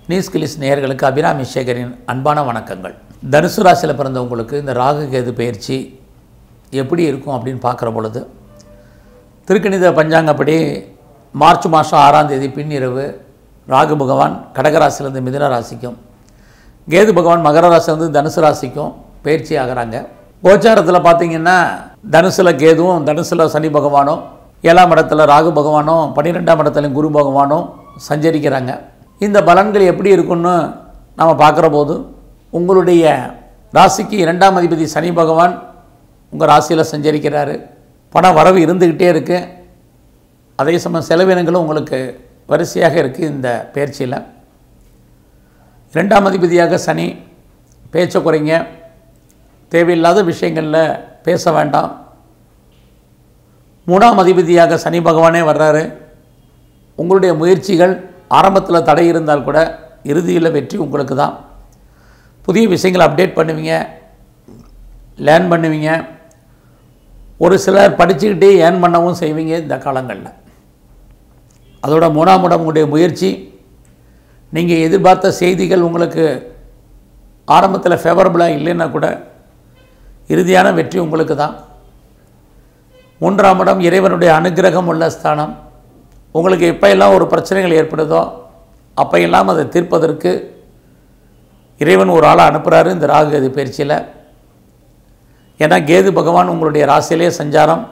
news Glitz நேயர்களுக்கு அபிராமி சேகரின் அன்பான வணக்கங்கள் தனுசு ராசியில் பிறந்தவங்களுக்கு இந்த ராகு கேது பயிற்சி எப்படி இருக்கும் அப்படின்னு பார்க்குற பொழுது திருக்கணித பஞ்சாங்கப்படி மார்ச் மாதம் ஆறாம் தேதி பின்னிரவு ராகு பகவான் கடகராசிலேருந்து மிதுன ராசிக்கும் கேது பகவான் மகர ராசிலேருந்து தனுசு ராசிக்கும் பயிற்சி ஆகிறாங்க கோச்சாரத்தில் பார்த்தீங்கன்னா தனுசில் கேதுவும் தனுசில் சனி பகவானும் ஏழாம் இடத்துல ராகு பகவானும் பன்னிரெண்டாம் இடத்துலையும் குரு பகவானும் சஞ்சரிக்கிறாங்க இந்த பலன்கள் எப்படி இருக்குன்னு நாம் பார்க்குற போது உங்களுடைய ராசிக்கு இரண்டாம் அதிபதி சனி பகவான் உங்கள் ராசியில் சஞ்சரிக்கிறாரு பண வரவு இருந்துக்கிட்டே இருக்கு அதே சமயம் செலவினங்களும் உங்களுக்கு வரிசையாக இருக்குது இந்த பயிற்சியில் இரண்டாம் அதிபதியாக சனி பேச்சை குறைங்க தேவையில்லாத விஷயங்களில் பேச வேண்டாம் மூணாம் அதிபதியாக சனி பகவானே வர்றாரு உங்களுடைய முயற்சிகள் ஆரம்பத்தில் தடை இருந்தால் கூட இறுதியில் வெற்றி உங்களுக்கு தான் புதிய விஷயங்களை அப்டேட் பண்ணுவீங்க லேர்ன் பண்ணுவீங்க ஒரு சிலர் படிச்சுக்கிட்டே ஏர்ன் பண்ணவும் செய்வீங்க இந்த காலங்களில் அதோட மூணாம் இடம் உங்களுடைய முயற்சி நீங்கள் எதிர்பார்த்த செய்திகள் உங்களுக்கு ஆரம்பத்தில் ஃபேவரபுளாக இல்லைன்னா கூட இறுதியான வெற்றி உங்களுக்கு தான் மூன்றாம் இடம் இறைவனுடைய அனுகிரகம் உள்ள ஸ்தானம் உங்களுக்கு எப்போயெல்லாம் ஒரு பிரச்சனைகள் ஏற்படுதோ அப்பையெல்லாம் அதை தீர்ப்பதற்கு இறைவன் ஒரு ஆளை அனுப்புகிறாரு இந்த ராகு கேது பயிற்சியில் ஏன்னா கேது பகவான் உங்களுடைய ராசியிலே சஞ்சாரம்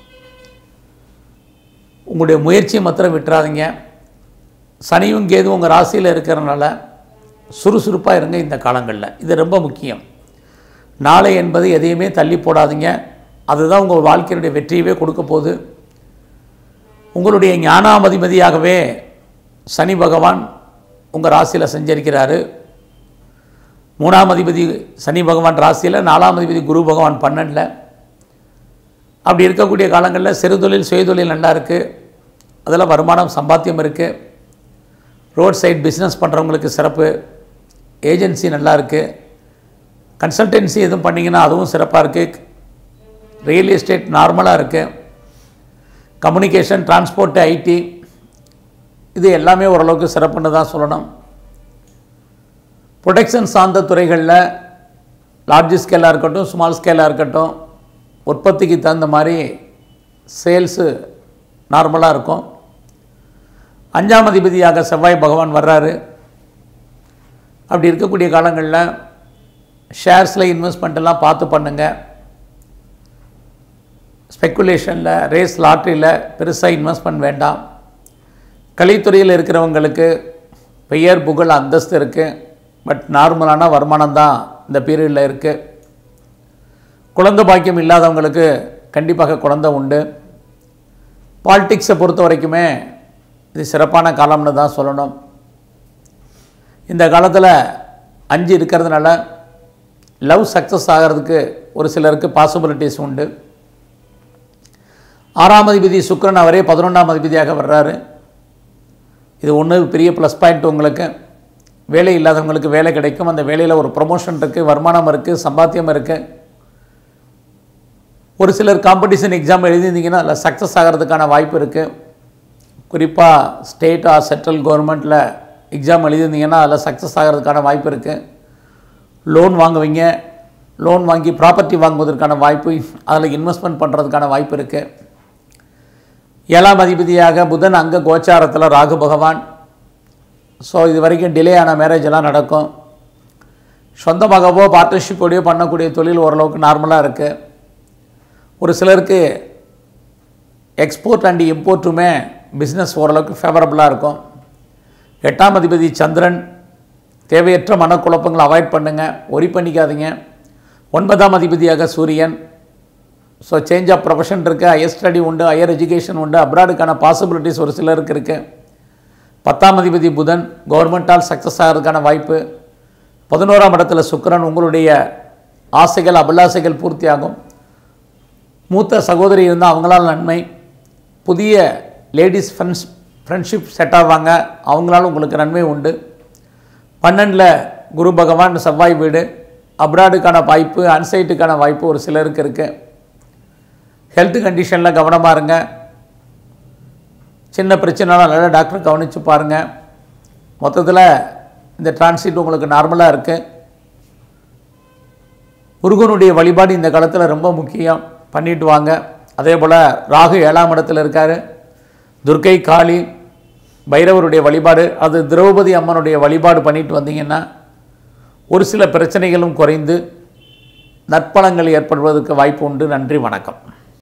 உங்களுடைய முயற்சியை மாத்திரம் விட்டுறாதீங்க சனியும் கேதுவும் உங்கள் ராசியில் இருக்கிறனால சுறுசுறுப்பாக இருங்க இந்த காலங்களில் இது ரொம்ப முக்கியம் நாளை என்பது எதையுமே தள்ளி போடாதீங்க அதுதான் உங்கள் வாழ்க்கையினுடைய வெற்றியவே கொடுக்க போகுது உங்களுடைய ஞானாமதிபதியாகவே சனி பகவான் உங்கள் ராசியில் சஞ்சரிக்கிறாரு மூணாம் அதிபதி சனி பகவான் ராசியில் நாலாம் அதிபதி குரு பகவான் பன்னெண்டில் அப்படி இருக்கக்கூடிய காலங்களில் சிறுதொழில் சுயதொழில் நல்லா இருக்குது அதில் வருமானம் சம்பாத்தியம் இருக்குது ரோட் சைட் பிஸ்னஸ் பண்ணுறவங்களுக்கு சிறப்பு ஏஜென்சி நல்லா இருக்குது கன்சல்டன்சி எதுவும் பண்ணிங்கன்னா அதுவும் சிறப்பாக இருக்குது ரியல் எஸ்டேட் நார்மலாக இருக்குது கம்யூனிகேஷன் டிரான்ஸ்போர்ட்டு ஐடி இது எல்லாமே ஓரளவுக்கு சிறப்புன்னு தான் சொல்லணும் ப்ரொடெக்ஷன் சார்ந்த துறைகளில் லார்ஜ் ஸ்கேலாக இருக்கட்டும் ஸ்மால் ஸ்கேலாக இருக்கட்டும் உற்பத்திக்கு தகுந்த மாதிரி சேல்ஸு நார்மலாக இருக்கும் அஞ்சாம் அதிபதியாக செவ்வாய் பகவான் வர்றாரு அப்படி இருக்கக்கூடிய காலங்களில் ஷேர்ஸில் இன்வெஸ்ட்மெண்ட்டெல்லாம் பார்த்து பண்ணுங்கள் ஸ்பெக்குலேஷனில் ரேஸ் லாட்ரியில் பெருசாக இன்வெஸ்ட்மெண்ட் வேண்டாம் கலைத்துறையில் இருக்கிறவங்களுக்கு பெயர் புகழ் அந்தஸ்து இருக்குது பட் நார்மலான வருமானம் தான் இந்த பீரியடில் இருக்குது குழந்தை பாக்கியம் இல்லாதவங்களுக்கு கண்டிப்பாக குழந்தை உண்டு பாலிட்டிக்ஸை பொறுத்த வரைக்குமே இது சிறப்பான காலம்னு தான் சொல்லணும் இந்த காலத்தில் அஞ்சு இருக்கிறதுனால லவ் சக்ஸஸ் ஆகிறதுக்கு ஒரு சிலருக்கு பாசிபிலிட்டிஸ் உண்டு ஆறாம் அதிபதி சுக்கரன் அவரே பதினொன்றாம் அதிபதியாக வர்றாரு இது ஒன்று பெரிய ப்ளஸ் பாயிண்ட் உங்களுக்கு வேலை இல்லாதவங்களுக்கு வேலை கிடைக்கும் அந்த வேலையில் ஒரு ப்ரொமோஷன் இருக்குது வருமானம் இருக்குது சம்பாத்தியம் இருக்குது ஒரு சிலர் காம்படிஷன் எக்ஸாம் எழுதியிருந்தீங்கன்னா அதில் சக்ஸஸ் ஆகிறதுக்கான வாய்ப்பு இருக்குது குறிப்பாக ஸ்டேட் ஆர் சென்ட்ரல் கவர்மெண்ட்டில் எக்ஸாம் எழுதியிருந்தீங்கன்னா அதில் சக்ஸஸ் ஆகிறதுக்கான வாய்ப்பு இருக்குது லோன் வாங்குவீங்க லோன் வாங்கி ப்ராப்பர்ட்டி வாங்குவதற்கான வாய்ப்பு அதில் இன்வெஸ்ட்மெண்ட் பண்ணுறதுக்கான வாய்ப்பு இருக்குது ஏழாம் அதிபதியாக புதன் அங்க கோச்சாரத்தில் ராகு பகவான் ஸோ இது வரைக்கும் டிலே ஆன மேரேஜ் எல்லாம் நடக்கும் சொந்தமாகவோ பார்ட்னர்ஷிப்போடையோ பண்ணக்கூடிய தொழில் ஓரளவுக்கு நார்மலாக இருக்குது ஒரு சிலருக்கு எக்ஸ்போர்ட் அண்ட் இம்போர்ட்டுமே பிஸ்னஸ் ஓரளவுக்கு ஃபேவரபுளாக இருக்கும் எட்டாம் அதிபதி சந்திரன் தேவையற்ற மனக்குழப்பங்களை அவாய்ட் பண்ணுங்கள் ஒரி பண்ணிக்காதீங்க ஒன்பதாம் அதிபதியாக சூரியன் ஸோ சேஞ்ச் ஆஃப் ப்ரொஃபஷன் இருக்குது ஹையர் ஸ்டடி உண்டு ஹையர் எஜுகேஷன் உண்டு அப்ராடுக்கான பாசிபிலிட்டிஸ் ஒரு சிலருக்கு இருக்குது பத்தாம் அதிபதி புதன் கவர்மெண்ட்டால் சக்ஸஸ் ஆகிறதுக்கான வாய்ப்பு பதினோராம் இடத்துல சுக்கிரன் உங்களுடைய ஆசைகள் அபிலாசைகள் பூர்த்தியாகும் மூத்த சகோதரி இருந்தால் அவங்களால் நன்மை புதிய லேடிஸ் ஃப்ரெண்ட்ஸ் ஃப்ரெண்ட்ஷிப் செட் ஆவாங்க அவங்களால உங்களுக்கு நன்மை உண்டு பன்னெண்டில் குரு பகவான் செவ்வாய் வீடு அப்ராடுக்கான வாய்ப்பு அன்சைட்டுக்கான வாய்ப்பு ஒரு சிலருக்கு இருக்குது ஹெல்த் கண்டிஷனில் கவனமாக இருங்க சின்ன பிரச்சனைலாம் நல்லா டாக்டர் கவனித்து பாருங்கள் மொத்தத்தில் இந்த டிரான்சிட் உங்களுக்கு நார்மலாக இருக்குது முருகனுடைய வழிபாடு இந்த காலத்தில் ரொம்ப முக்கியம் பண்ணிட்டு வாங்க அதே போல் ராகு ஏழாம் இடத்துல இருக்கார் துர்க்கை காளி பைரவருடைய வழிபாடு அது திரௌபதி அம்மனுடைய வழிபாடு பண்ணிட்டு வந்தீங்கன்னா ஒரு சில பிரச்சனைகளும் குறைந்து நற்பலங்கள் ஏற்படுவதற்கு வாய்ப்பு உண்டு நன்றி வணக்கம்